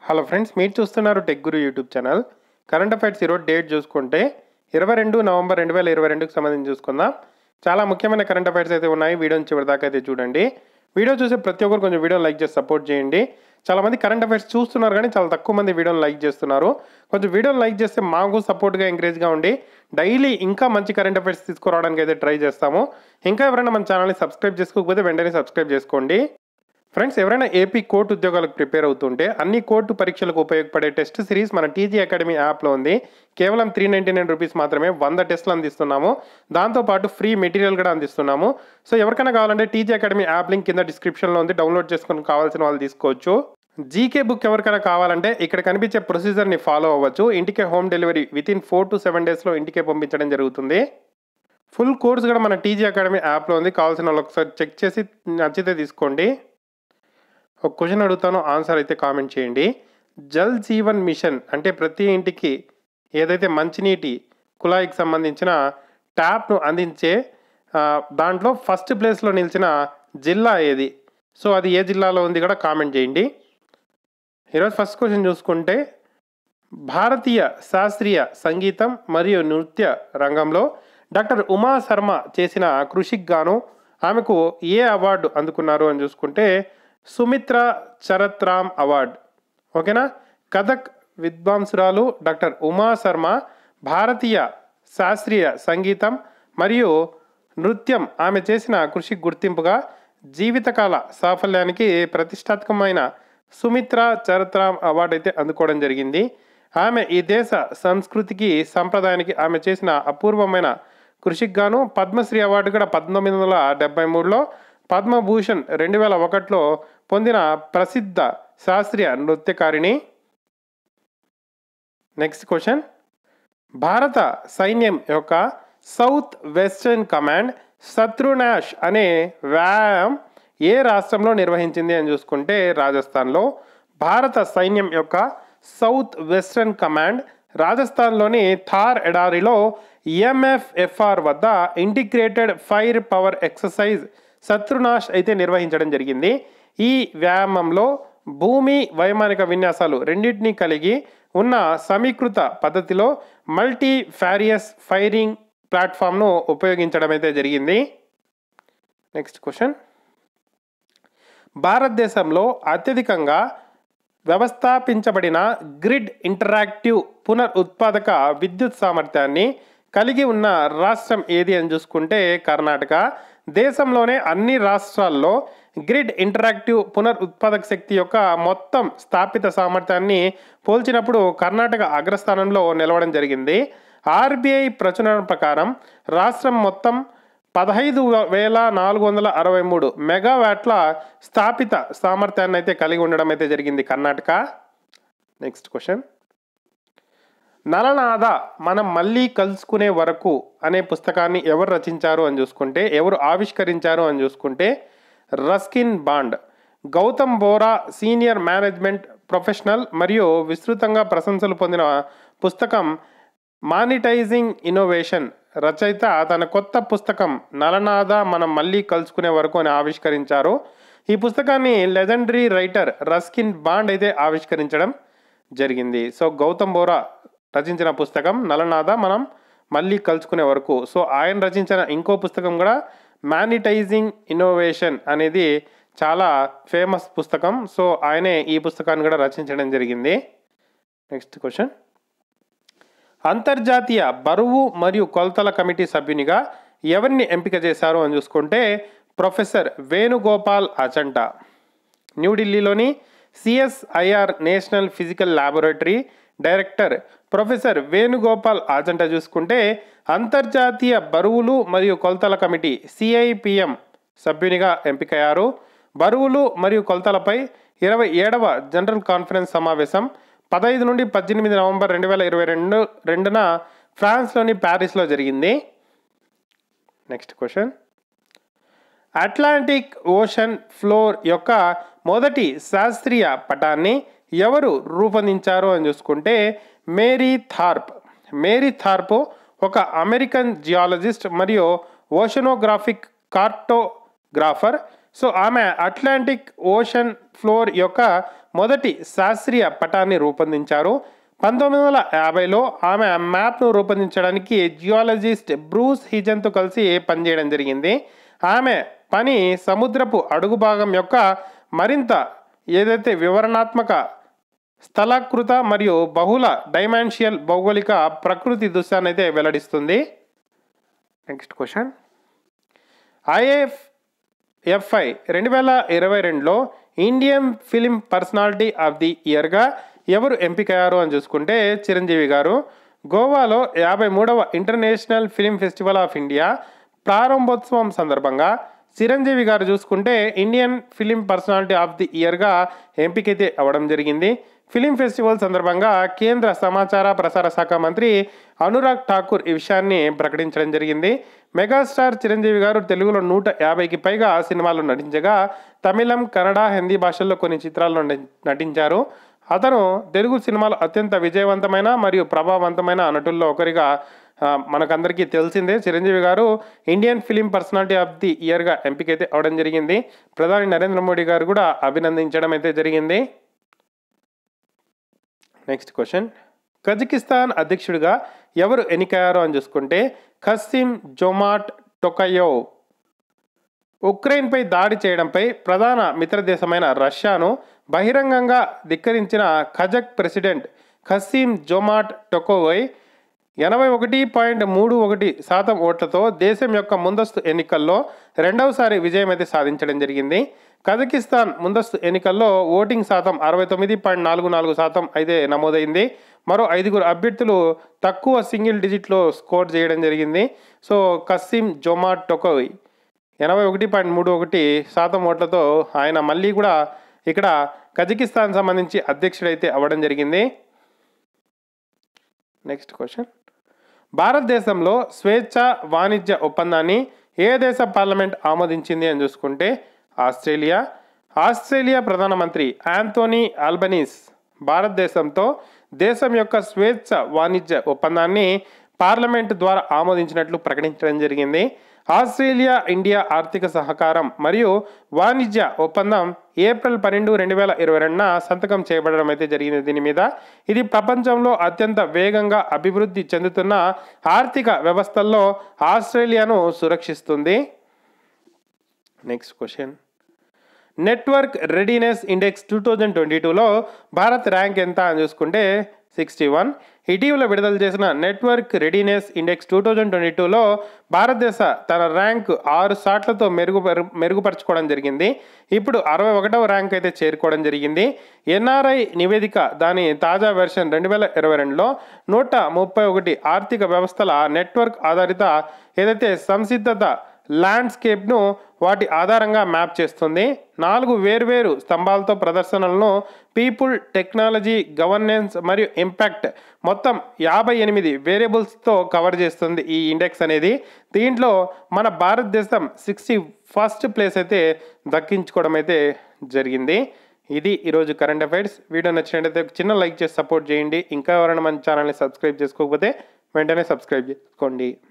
hello friends మీరు చూస్తున్నారు tech guru YouTube channel current affairs ఈరోజు డేట్ చూసుకుంటే ఇరవై రెండు నవంబర్ రెండు వేల ఇరవై రెండుకి సంబంధించి చూసుకుందాం చాలా ముఖ్యమైన కరెంట్ అఫైర్స్ అయితే ఉన్నాయి వీడియోని చివరి దాకా అయితే చూడండి వీడియో చూసే ప్రతి ఒక్కరు కొంచెం వీడియోని లైక్ చేసి సపోర్ట్ చేయండి చాలా మంది కరెంట్ అఫైర్స్ చూస్తున్నారు కానీ చాలా తక్కువ మంది వీడియోని లైక్ చేస్తున్నారు కొంచెం వీడియోని లైక్ చేస్తే మాకు సపోర్ట్గా ఎంకరేజ్గా ఉండి డైలీ ఇంకా మంచి కరెంట్ అఫైర్స్ తీసుకురావడానికి అయితే ట్రై చేస్తాము ఇంకా ఎవరైనా మన ఛానల్ని సబ్స్క్రైబ్ చేసుకోకపోతే వెంటనే సబ్స్క్రైబ్ చేసుకోండి ఫ్రెండ్స్ ఎవరైనా ఏపీ కోర్టు ఉద్యోగాలకు ప్రిపేర్ అవుతుంటే అన్ని కోర్టు పరీక్షలకు ఉపయోగపడే టెస్ట్ సిరీస్ మన టీజీ అకాడమీ యాప్లో ఉంది కేవలం త్రీ నైంటీ నైన్ రూపీస్ మాత్రమే వంద టెస్ట్లు అందిస్తున్నాము దాంతోపాటు ఫ్రీ మెటీరియల్ కూడా అందిస్తున్నాము సో ఎవరికైనా కావాలంటే టీజీ అకాడమీ యాప్ లింక్ కింద డిస్క్రిప్షన్లో ఉంది డౌన్లోడ్ చేసుకొని కావాల్సిన వాళ్ళు తీసుకోవచ్చు జీకే బుక్ ఎవరికైనా కావాలంటే ఇక్కడ కనిపించే ప్రొసీజర్ని ఫాలో అవ్వచ్చు ఇంటికే home delivery within four to seven డేస్లో ఇంటికే పంపించడం జరుగుతుంది ఫుల్ కోర్స్ కూడా మన టీజీ అకాడమీ యాప్లో ఉంది కావాల్సిన వాళ్ళు ఒకసారి చెక్ చేసి నచ్చితే తీసుకోండి ఒక క్వశ్చన్ అడుగుతాను ఆన్సర్ అయితే కామెంట్ చేయండి జల్ జీవన్ మిషన్ అంటే ప్రతి ఇంటికి ఏదైతే మంచినీటి కుళాయికి సంబంధించిన ట్యాప్ను అందించే ఆ, దాంట్లో ఫస్ట్ ప్లేస్లో నిలిచిన జిల్లా ఏది సో అది ఏ జిల్లాలో ఉంది కూడా కామెంట్ చేయండి ఈరోజు ఫస్ట్ క్వశ్చన్ చూసుకుంటే భారతీయ శాస్త్రీయ సంగీతం మరియు నృత్య రంగంలో డాక్టర్ ఉమా శర్మ చేసిన కృషికి గాను ఆమెకు ఏ అవార్డు అందుకున్నారు అని చూసుకుంటే సుమిత్ర చరత్రామ్ అవార్డ్ ఓకేనా కథక్ విద్వాంసురాలు డాక్టర్ ఉమా శర్మ భారతీయ శాస్త్రీయ సంగీతం మరియు నృత్యం ఆమె చేసిన కృషికి గుర్తింపుగా జీవితకాల సాఫల్యానికి ప్రతిష్టాత్మకమైన సుమిత్ర చరత్రామ్ అవార్డు అయితే అందుకోవడం జరిగింది ఆమె ఈ దేశ సంస్కృతికి సంప్రదాయానికి ఆమె చేసిన అపూర్వమైన కృషికి గాను పద్మశ్రీ అవార్డు కూడా పంతొమ్మిది వందల డెబ్బై మూడులో పద్మభూషణ్ రెండు వేల ఒకటిలో పొందిన ప్రసిద్ధ శాస్త్రీయ నృత్యకారిణి నెక్స్ట్ క్వశ్చన్ భారత సైన్యం యొక్క సౌత్ వెస్టర్న్ కమాండ్ శత్రునాష్ అనే వ్యాయామం ఏ రాష్ట్రంలో నిర్వహించింది అని చూసుకుంటే రాజస్థాన్లో భారత సైన్యం యొక్క సౌత్ వెస్టర్న్ కమాండ్ రాజస్థాన్లోని థార్ ఎడారిలో ఎంఎఫ్ఎఫ్ఆర్ వద్ద integrated fire power exercise Shatrunash అయితే నిర్వహించడం జరిగింది ఈ వ్యాయామంలో భూమి వైమానిక విన్యాసాలు రెండింటినీ కలిగి ఉన్న సమీకృత పద్ధతిలో మల్టీ ఫ్యారియస్ ఫైరింగ్ ప్లాట్ఫామ్ను ఉపయోగించడం అయితే జరిగింది నెక్స్ట్ క్వశ్చన్ భారతదేశంలో అత్యధికంగా వ్యవస్థాపించబడిన గ్రిడ్ ఇంటరాక్టివ్ పునర్ ఉత్పాదక విద్యుత్ సామర్థ్యాన్ని కలిగి ఉన్న రాష్ట్రం ఏది అని చూసుకుంటే కర్ణాటక దేశంలోనే అన్ని రాష్ట్రాల్లో గ్రిడ్ ఇంటరాక్టివ్ పునర్ ఉత్పాదక శక్తి యొక్క మొత్తం స్థాపిత సామర్థ్యాన్ని పోల్చినప్పుడు కర్ణాటక అగ్రస్థానంలో నిలవడం జరిగింది ఆర్బీఐ ప్రచురణ ప్రకారం రాష్ట్రం మొత్తం పదహైదు వేల నాలుగు వందల అరవై మూడు మెగావాట్ల స్థాపిత సామర్థ్యాన్ని అయితే కలిగి ఉండడం అయితే జరిగింది కర్ణాటక నెక్స్ట్ క్వశ్చన్ నలనాద మనం మళ్ళీ కలుసుకునే వరకు అనే పుస్తకాన్ని ఎవరు రచించారు అని చూసుకుంటే ఎవరు ఆవిష్కరించారు అని చూసుకుంటే Ruskin Bond Gautam Bora senior management professional మరియు విస్తృతంగా ప్రశంసలు పొందిన పుస్తకం మానిటైజింగ్ ఇన్నోవేషన్ రచయిత తన కొత్త పుస్తకం నలనాద మనం మళ్ళీ కలుసుకునే వరకు అని ఆవిష్కరించారు ఈ పుస్తకాన్ని లెజెండరీ రైటర్ రస్కిన్ బాండ్ అయితే ఆవిష్కరించడం జరిగింది సో గౌతమ్ బోరా రచించిన పుస్తకం నలనాద మనం మళ్ళీ కలుసుకునే వరకు సో ఆయన రచించిన ఇంకో పుస్తకం కూడా మానిటైజింగ్ ఇన్నోవేషన్ అనేది చాలా ఫేమస్ పుస్తకం సో ఆయనే ఈ పుస్తకాన్ని కూడా రచించడం జరిగింది నెక్స్ట్ క్వశ్చన్ అంతర్జాతీయ బరువు మరియు కొలతల కమిటీ సభ్యునిగా ఎవరిని ఎంపిక చేశారు అని చూసుకుంటే ప్రొఫెసర్ వేణుగోపాల్ అచంటా న్యూఢిల్లీలోని CSIR national physical laboratory director professor Venugopal Achanta చూసుకుంటే అంతర్జాతీయ బరువులు మరియు కొలతల కమిటీ సిఐపిఎం సభ్యునిగా ఎంపికయ్యారు బరువులు మరియు కొలతలపై ఇరవై ఏడవ జనరల్ కాన్ఫరెన్స్ సమావేశం పదహైదు నుండి పద్దెనిమిది నవంబర్ రెండు వేల ఇరవై రెండు రెండున ఫ్రాన్స్లోని ప్యారిస్లో జరిగింది next question Atlantic ocean floor యొక్క మొదటి శాస్త్రీయ పటాన్ని ఎవరు రూపొందించారు అని చూసుకుంటే మేరీ థార్ప్ మేరీ థార్ప్ ఒక అమెరికన్ జియాలజిస్ట్ మరియు ఓషనోగ్రాఫిక్ కార్టోగ్రాఫర్ సో ఆమె అట్లాంటిక్ ఓషన్ ఫ్లోర్ యొక్క మొదటి శాస్త్రీయ పటాన్ని రూపొందించారు పంతొమ్మిది వందల యాభైలో ఆమె మ్యాప్ను రూపొందించడానికి జియాలజిస్ట్ బ్రూస్ హిజన్తో కలిసి పనిచేయడం జరిగింది ఆమె పని సముద్రపు అడుగు భాగం యొక్క మరింత ఏదైతే వివరణాత్మక స్థలాకృత మరియు బహుళ డైమెన్షియల్ భౌగోళిక ప్రకృతి దృశ్యాన్ని అయితే వెల్లడిస్తుంది నెక్స్ట్ క్వశ్చన్ ఐఎఫ్ ఎఫ్ఐ రెండు వేల ఇరవై రెండులో Indian film personality of the ఇయర్గా ఎవరు ఎంపికయ్యారు అని చూసుకుంటే చిరంజీవి గారు గోవాలో యాభై మూడవ international film festival of India ప్రారంభోత్సవం సందర్భంగా చిరంజీవి గారు చూసుకుంటే Indian film personality of the ఇయర్గా ఎంపికైతే అవ్వడం జరిగింది ఫిలిం ఫెస్టివల్ సందర్భంగా కేంద్ర సమాచార ప్రసార శాఖ మంత్రి అనురాగ్ ఠాకూర్ ఈ విషయాన్ని ప్రకటించడం జరిగింది మెగాస్టార్ చిరంజీవి గారు తెలుగులో నూట యాభైకి పైగా సినిమాల్లో నటించగా తమిళం కన్నడ హిందీ భాషల్లో కొన్ని చిత్రాల్లో నటి- నటించారు అతను తెలుగు సినిమాలో అత్యంత విజయవంతమైన మరియు ప్రభావవంతమైన నటుల్లో ఒకరిగా ఆ, మనకందరికీ తెలిసిందే Chiranjeevi garu Indian film personality of the ఇయర్గా ఎంపికైతే అవడం జరిగింది ప్రధాని నరేంద్ర మోడీ గారు కూడా అభినందించడం అయితే జరిగింది నెక్స్ట్ క్వశ్చన్ కజకిస్తాన్ అధ్యక్షుడిగా ఎవరు ఎన్నికయ్యారు అని చూసుకుంటే ఖస్సిం జొమాట్ టొకయో ఉక్రెయిన్పై దాడి చేయడంపై ప్రధాన మిత్రదేశమైన రష్యాను బహిరంగంగా ధిక్కరించిన కజక్ ప్రెసిడెంట్ ఖస్సిం జొమాట్ టొకోవై ఎనభై ఒకటి పాయింట్ మూడు ఒకటి శాతం ఓట్లతో దేశం యొక్క ముందస్తు ఎన్నికల్లో రెండవసారి విజయం అయితే సాధించడం జరిగింది కజకిస్తాన్ ముందస్తు ఎన్నికల్లో ఓటింగ్ శాతం అరవై తొమ్మిది పాయింట్ నాలుగు నాలుగు శాతం అయితే నమోదైంది మరో ఐదుగురు అభ్యర్థులు తక్కువ సింగిల్ డిజిట్లో స్కోర్ చేయడం జరిగింది సో కస్సిం జొమాట్ టొకోయ్ ఎనభై ఒకటి పాయింట్ మూడు ఒకటి శాతం ఓట్లతో ఆయన మళ్ళీ కూడా ఇక్కడ కజకిస్తాన్ సంబంధించి అధ్యక్షుడైతే అవ్వడం జరిగింది నెక్స్ట్ క్వశ్చన్ భారతదేశంలో స్వేచ్ఛ వాణిజ్య ఒప్పందాన్ని ఏ దేశ పార్లమెంట్ ఆమోదించింది అని చూసుకుంటే ఆస్ట్రేలియా ఆస్ట్రేలియా ప్రధానమంత్రి ఆంథోనీ ఆల్బనీస్ భారతదేశంతో దేశం యొక్క స్వేచ్ఛ వాణిజ్య ఒప్పందాన్ని పార్లమెంట్ ద్వారా ఆమోదించినట్లు ప్రకటించడం జరిగింది ఆస్ట్రేలియా ఇండియా ఆర్థిక సహకారం మరియు వాణిజ్య ఒప్పందం ఏప్రిల్ పన్నెండు రెండు వేల ఇరవై రెండున సంతకం చేయబడడం అయితే జరిగింది దీని మీద ఇది ప్రపంచంలో అత్యంత వేగంగా అభివృద్ధి చెందుతున్న ఆర్థిక వ్యవస్థల్లో ఆస్ట్రేలియాను సురక్షిస్తుంది next question network readiness index two thousand twenty టూలో భారత్ ర్యాంక్ ఎంత అని చూసుకుంటే సిక్స్టీ వన్ ఇటీవల విడుదల చేసిన network readiness index two thousand twenty టూలో భారతదేశ తన ర్యాంక్ ఆరు సాట్లతో మెరుగు మెరుగుపరచుకోవడం జరిగింది ఇప్పుడు అరవై ఒకటవ ర్యాంక్ అయితే చేరుకోవడం జరిగింది ఎన్ఆర్ఐ నివేదిక దాని తాజా వెర్షన్ రెండు వేల ఇరవై రెండులో నూట ముప్పై ఒకటి ఆర్థిక వ్యవస్థల నెట్వర్క్ ఆధారిత ఏదైతే సంసిద్ధత ల్యాండ్స్కేప్ను వాటి ఆధారంగా మ్యాప్ చేస్తుంది నాలుగు వేర్వేరు స్తంభాలతో ప్రదర్శనలను పీపుల్ టెక్నాలజీ గవర్నెన్స్ మరియు ఇంపాక్ట్ మొత్తం యాభై ఎనిమిది వేరియబుల్స్తో కవర్ చేస్తుంది ఈ ఇండెక్స్ అనేది దీంట్లో మన భారతదేశం సిక్స్టీ ఫస్ట్ ప్లేస్ అయితే దక్కించుకోవడం అయితే జరిగింది ఇది ఈరోజు కరెంట్ అఫైర్స్ వీడియో నచ్చినట్లయితే ఒక చిన్న లైక్ చేసి సపోర్ట్ చేయండి ఇంకా ఎవరైనా మన ఛానల్ని సబ్స్క్రైబ్ చేసుకోకపోతే వెంటనే సబ్స్క్రైబ్ చేసుకోండి